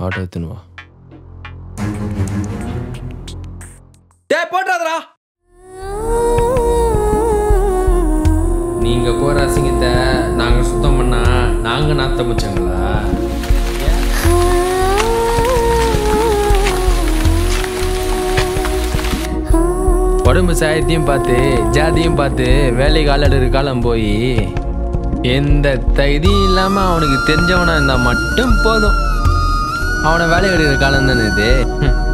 Auto எடுத்துன்னு வா டேய் போட்டாதடா நீங்க போற அசிங்கத்தை நாங்க சுத்தம் பண்ணா நாங்க நாத்த முச்சங்களா உடம்பு சாயத்தையும் பார்த்து ஜாதியும் பார்த்து வேலைக்கு ஆளாடுற காலம் போய் எந்த தகுதியும் இல்லாம அவனுக்கு தெரிஞ்சவனா இருந்தா மட்டும் போதும் அவனை வேலை எடுக்கிற காலம் தானே இது ஹம்.